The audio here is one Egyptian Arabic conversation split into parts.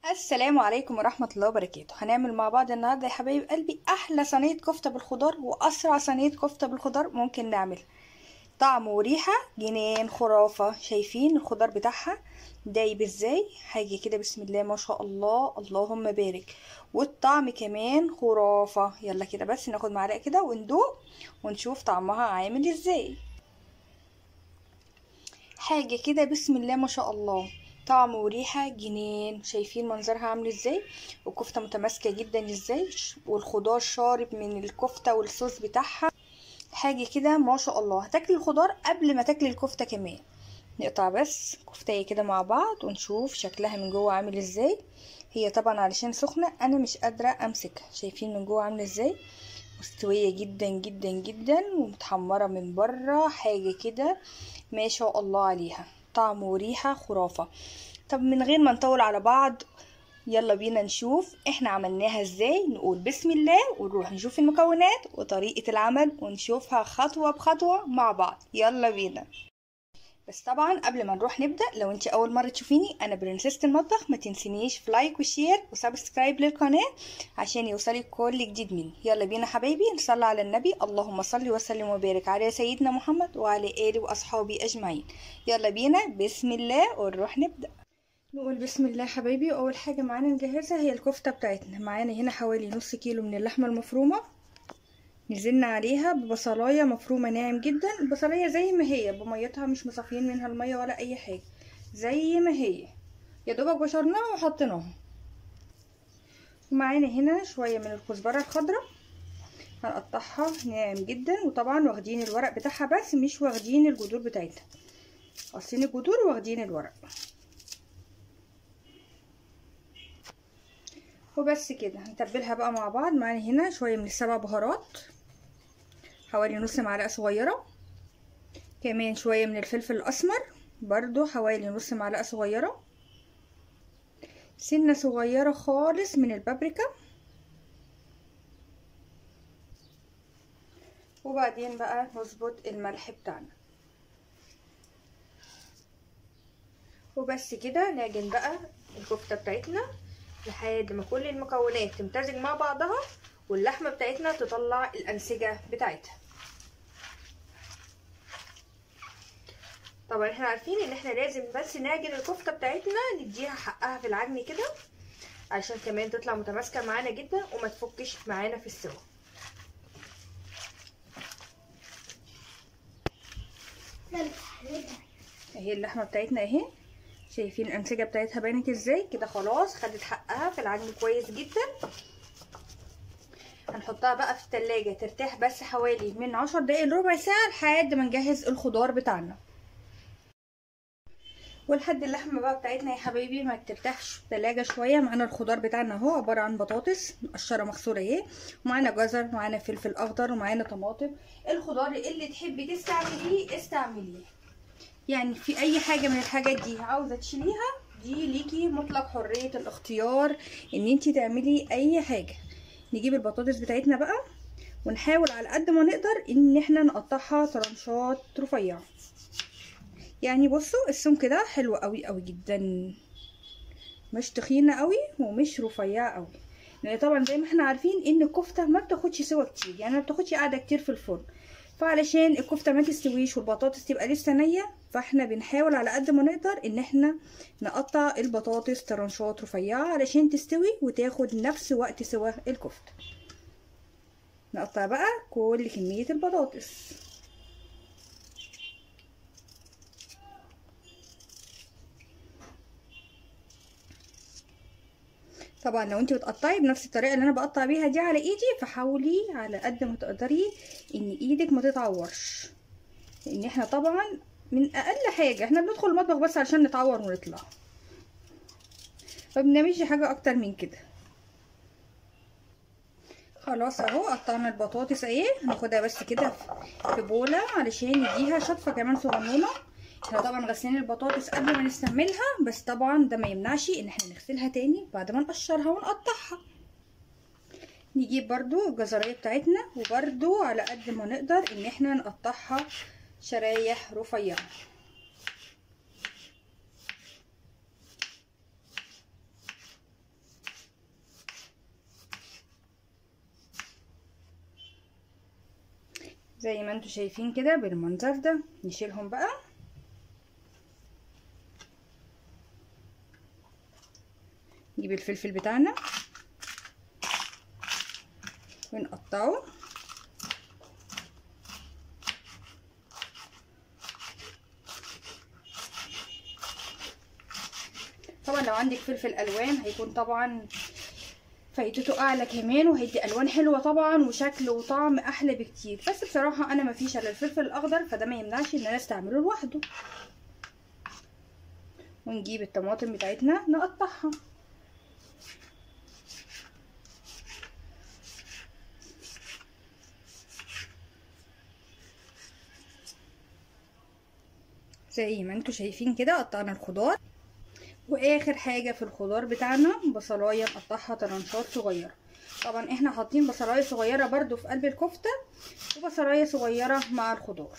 السلام عليكم ورحمة الله وبركاته هنعمل مع بعض النهاردة يا حبايب قلبي أحلى صينية كفتة بالخضار وأسرع صينية كفتة بالخضار ممكن نعمل طعم وريحة جنان خرافة شايفين الخضار بتاعها دايب ازاي حاجة كده بسم الله ما شاء الله اللهم بارك والطعم كمان خرافة يلا كده بس ناخد معلقة كده وندوق ونشوف طعمها عامل ازاي حاجة كده بسم الله ما شاء الله طعم وريحة جنان شايفين منظرها عامل ازاي والكفتة متماسكة جدا ازاي والخضار شارب من الكفتة والصوص بتاعها حاجة كده ما شاء الله هتاكلي الخضار قبل ما تاكلي الكفتة كمان نقطع بس كفتاية كده مع بعض ونشوف شكلها من جوه عامل ازاي هي طبعا علشان سخنة انا مش قادرة امسكها شايفين من جوه عاملة ازاي مستوية جدا جدا جدا ومتحمرة من بره حاجة كده ما شاء الله عليها طعم وريحة خرافة طب من غير ما نطول على بعض يلا بينا نشوف احنا عملناها ازاي نقول بسم الله ونروح نشوف المكونات وطريقة العمل ونشوفها خطوة بخطوة مع بعض يلا بينا بس طبعا قبل ما نروح نبدأ لو انت اول مرة تشوفيني انا برنسيسة المطبخ ما تنسينيش في لايك وشير وسبسكرايب للقناة عشان يوصلك كل جديد مني يلا بينا حبايبي نصلي على النبي اللهم صل وسلم وبارك على سيدنا محمد وعلى اله واصحابه اجمعين يلا بينا بسم الله ونروح نبدأ نقول بسم الله حبايبي اول حاجة معانا نجهزها هي الكفتة بتاعتنا معانا هنا حوالي نص كيلو من اللحمة المفرومة نزلنا عليها ببصلاية مفرومة ناعم جدا البصلاية زي ما هي بميتها مش مصفيين منها المية ولا اي حاجة زي ما هي يا دوبك بشرناها وحطيناها ومعانا هنا شوية من الكزبرة الخضراء هنقطعها ناعم جدا وطبعا واخدين الورق بتاعها بس مش واخدين الجذور بتاعتها قاصين الجذور واخدين الورق وبس كده هنتبلها بقى مع بعض معانا هنا شويه من السبع بهارات حوالي نص معلقه صغيره كمان شويه من الفلفل الاسمر برضو حوالي نص معلقه صغيره سنه صغيره خالص من البابريكا وبعدين بقى نظبط الملح بتاعنا وبس كده نعجن بقى الكفته بتاعتنا لحد ما كل المكونات تمتزج مع بعضها واللحمه بتاعتنا تطلع الانسجه بتاعتها طبعا احنا عارفين ان احنا لازم بس نعجن الكفته بتاعتنا نديها حقها في العجن كده عشان كمان تطلع متماسكه معانا جدا وما تفكش معانا في السوا اهي اللحمه بتاعتنا اهي شايفين الانسجه بتاعتها بانت ازاي كده خلاص خدت حقها في العجن كويس جدا هنحطها بقى في التلاجة ترتاح بس حوالي من عشر دقايق لربع ساعة لحد ما نجهز الخضار بتاعنا ولحد اللحمة بقى بتاعتنا يا حبايبي ما ترتاحش في التلاجة شوية معانا الخضار بتاعنا اهو عبارة عن بطاطس مقشرة مغسولة اهي ومعانا جزر ومعانا فلفل اخضر ومعانا طماطم الخضار اللي تحبي تستعمليه استعمليه يعني في اي حاجه من الحاجات دي عاوزه تشيليها دي ليكي مطلق حريه الاختيار ان انتي تعملي اي حاجه نجيب البطاطس بتاعتنا بقى ونحاول على قد ما نقدر ان احنا نقطعها طرنشات رفيعه يعني بصوا السمك ده حلو قوي قوي جدا مش تخينه قوي ومش رفيعه قوي لان طبعا زي ما احنا عارفين ان الكفته ما بتاخدش سوا كتير يعني ما بتاخدش قاعده كتير في الفرن فعلشان الكفته ما تستويش والبطاطس تبقى لسه نيه فاحنا بنحاول على قد ما نقدر ان احنا نقطع البطاطس طرنشات رفيعه علشان تستوي وتاخد نفس وقت سوا الكفته نقطع بقى كل كميه البطاطس طبعا لو انت بتقطعي بنفس الطريقه اللي انا بقطع بيها دي على ايدي فحاولي على قد ما تقدري ان ايدك ما تتعورش لان احنا طبعا من اقل حاجه احنا بندخل المطبخ بس عشان نتعور ونطلع فبنعملش حاجه اكتر من كده خلاص اهو قطعنا البطاطس اهي هناخدها بس كده في بوله علشان نديها شطفه كمان صغنونه احنا طبعا غسلين البطاطس قبل ما نستعملها بس طبعا ده ما يمنعش ان احنا نغسلها تاني بعد ما نقشرها ونقطعها نجيب برضو الجزرية بتاعتنا وبرضو على قد ما نقدر ان احنا نقطعها شرايح رفيعة زي ما انتوا شايفين كده بالمنظر ده نشيلهم بقى نجيب الفلفل بتاعنا ونقطعه طبعا لو عندك فلفل الوان هيكون طبعا فايدته اعلى كمان وهيدي الوان حلوه طبعا وشكل وطعم احلى بكتير بس بصراحه انا مفيش الا الفلفل الاخضر فده ما يمنعش ان انا استعمله لوحده ونجيب الطماطم بتاعتنا نقطعها زي ما انتوا شايفين كده قطعنا الخضار واخر حاجه في الخضار بتاعنا بصلايه نقطعها طرنشات صغيره طبعا احنا حاطين بصلايه صغيره برده في قلب الكفته وبصلايه صغيره مع الخضار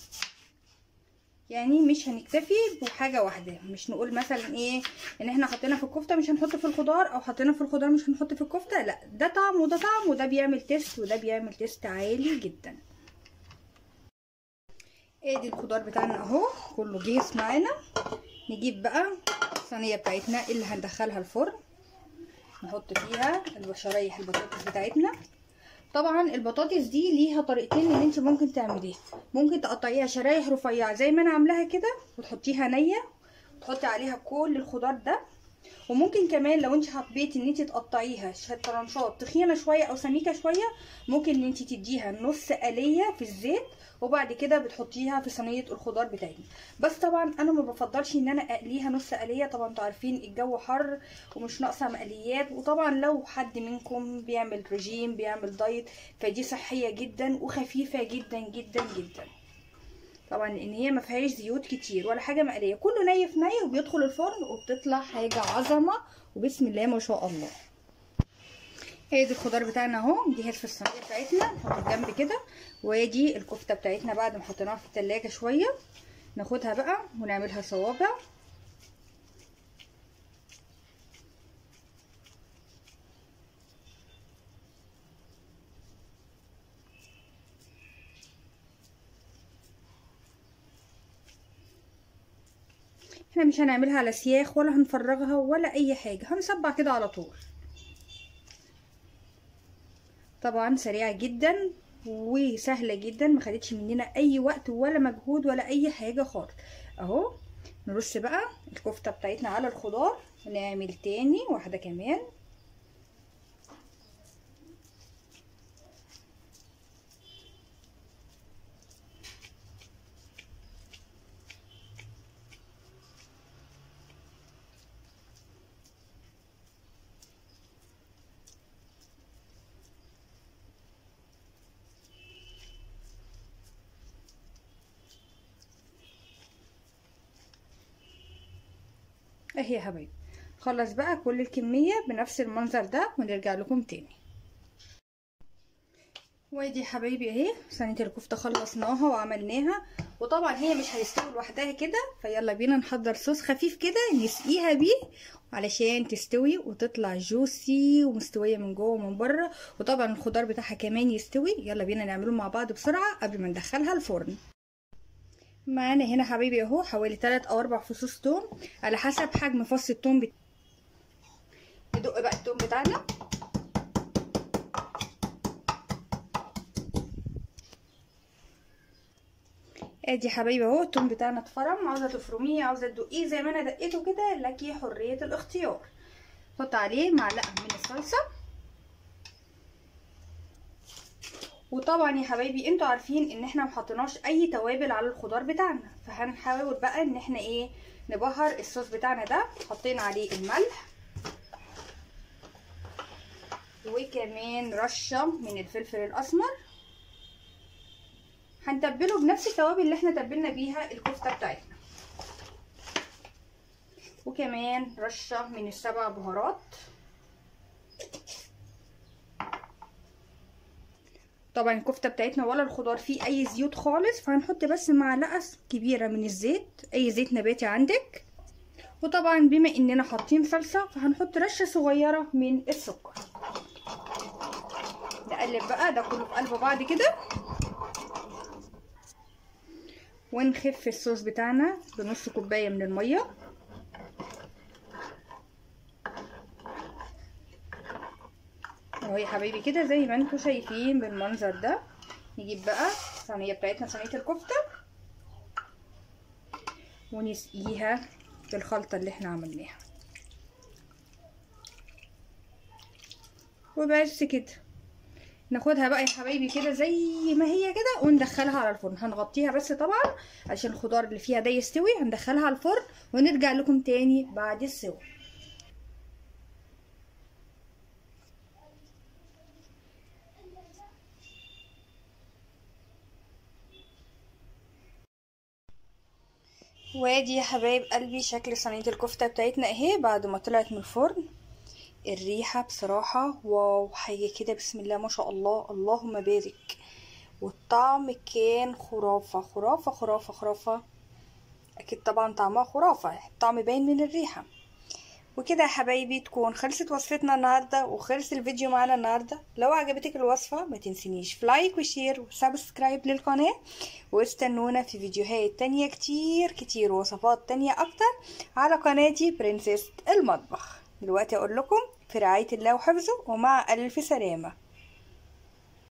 يعني مش هنكتفي بحاجه واحده مش نقول مثلا ايه ان احنا حطينا في الكفته مش هنحط في الخضار او حطينا في الخضار مش هنحط في الكفته لا ده طعم وده طعم وده بيعمل تيست وده بيعمل تيست عالي جدا ادي الخضار بتاعنا اهو كله جيس معانا نجيب بقى الصينيه بتاعتنا اللي هندخلها الفرن نحط فيها شرايح البطاطس بتاعتنا طبعا البطاطس دي ليها طريقتين ان انت ممكن تعمليها ممكن تقطعيها شرايح رفيعه زي ما انا عاملاها كده وتحطيها نيه وتحطي عليها كل الخضار ده وممكن كمان لو انت حبيتي ان انت تقطعيها طرنشات تخينه شويه او سميكه شويه ممكن ان انت تديها نص قليه في الزيت وبعد كده بتحطيها في صينيه الخضار بتاعتنا بس طبعا انا ما بفضلش ان انا اقليها نص قليه طبعا انتوا عارفين الجو حر ومش ناقصه مقليات وطبعا لو حد منكم بيعمل رجيم بيعمل دايت فدي صحيه جدا وخفيفه جدا جدا جدا طبعا لان هي ما فيهاش زيوت كتير ولا حاجه مقليه كله ني في ني وبيدخل الفرن وبتطلع حاجه عظمه وبسم الله ما شاء الله ادي الخضار بتاعنا اهو جهز في الصينيه بتاعتنا نحطه جنب كده وادي الكفته بتاعتنا بعد ما حطيناها في التلاجة شويه ناخدها بقى ونعملها صوابع احنا مش هنعملها على سياخ ولا هنفرغها ولا اي حاجه هنصبع كده على طول طبعا سريعه جدا وسهله جدا ما خدتش مننا اي وقت ولا مجهود ولا اي حاجه خالص اهو نرص بقى الكفته بتاعتنا على الخضار ونعمل تاني واحده كمان اهي يا حبايبي خلص بقى كل الكمية بنفس المنظر ده ونرجع لكم تاني وادي يا حبايبي اهي صينيه الكفته خلصناها وعملناها وطبعا هي مش هتستوي لوحدها كده فيلا بينا نحضر صوص خفيف كده نسقيها بيه علشان تستوي وتطلع جوسي ومستويه من جوه ومن بره وطبعا الخضار بتاعها كمان يستوي يلا بينا نعمله مع بعض بسرعه قبل ما ندخلها الفرن معانا هنا حبايبي اهو حوالي 3 او 4 فصوص توم على حسب حجم فص التوم بت... ندق بقى التوم بتاعنا ادي حبايبي اهو التوم بتاعنا اتفرم عاوزه تفرميه عاوزه تدقيه زي ما انا دقيته كده لك حريه الاختيار حط عليه معلقه من الصلصه وطبعا يا حبايبي انتوا عارفين ان احنا محطناش اي توابل على الخضار بتاعنا فهنحاول بقى ان احنا ايه نبهر الصوص بتاعنا ده حطينا عليه الملح وكمان رشه من الفلفل الاسمر هنتبله بنفس التوابل اللي احنا تبلنا بيها الكفته بتاعتنا وكمان رشه من السبع بهارات طبعا الكفته بتاعتنا ولا الخضار فيه اي زيوت خالص فهنحط بس معلقه كبيره من الزيت اي زيت نباتي عندك وطبعا بما اننا حاطين صلصه فهنحط رشه صغيره من السكر نقلب بقى ده كله في قلب بعض كده ونخف الصوص بتاعنا بنص كوبايه من الميه اهو يا حبايبي كده زي ما انتم شايفين بالمنظر ده نجيب بقى الصينيه بتاعتنا صينيه الكفته ونسقيها بالخلطه اللي احنا عملناها وبس كده ناخدها بقى يا حبايبي كده زي ما هي كده وندخلها على الفرن هنغطيها بس طبعا عشان الخضار اللي فيها ده يستوي هندخلها على الفرن ونرجع لكم تاني بعد السوا وادي يا حبايب قلبي شكل صينيه الكفته بتاعتنا اهي بعد ما طلعت من الفرن الريحه بصراحه واو حاجه كده بسم الله ما شاء الله اللهم بارك والطعم كان خرافه خرافه خرافه خرافه اكيد طبعا طعمها خرافه الطعم باين من الريحه وكده يا حبايبي تكون خلصت وصفتنا النهارده وخلص الفيديو معانا النهارده لو عجبتك الوصفه ما تنسينيش في لايك وشير وسبسكرايب للقناه واستنونا في فيديوهات تانية كتير كتير ووصفات تانية اكتر على قناتي برنسيس المطبخ دلوقتي اقول لكم في رعايه الله وحفظه ومع الف سلامه